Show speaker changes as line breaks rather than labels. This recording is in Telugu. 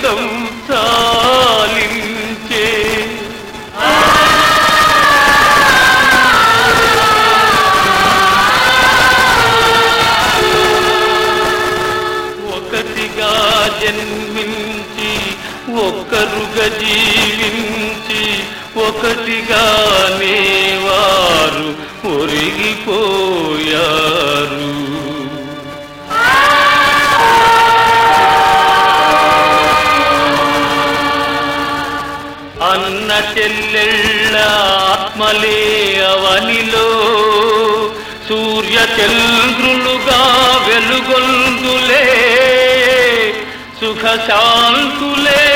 జీవితం చాలించే ఒకటిగా జన్మించి ఒక్కరుగా జీవించి ఒకటిగానే వారు ఒరిగిపోయారు అన్న చెల్లెళ్ళ ఆత్మలే అవనిలో సూర్య చంద్రులుగా వెలుగొందులే సుఖ శాంతులే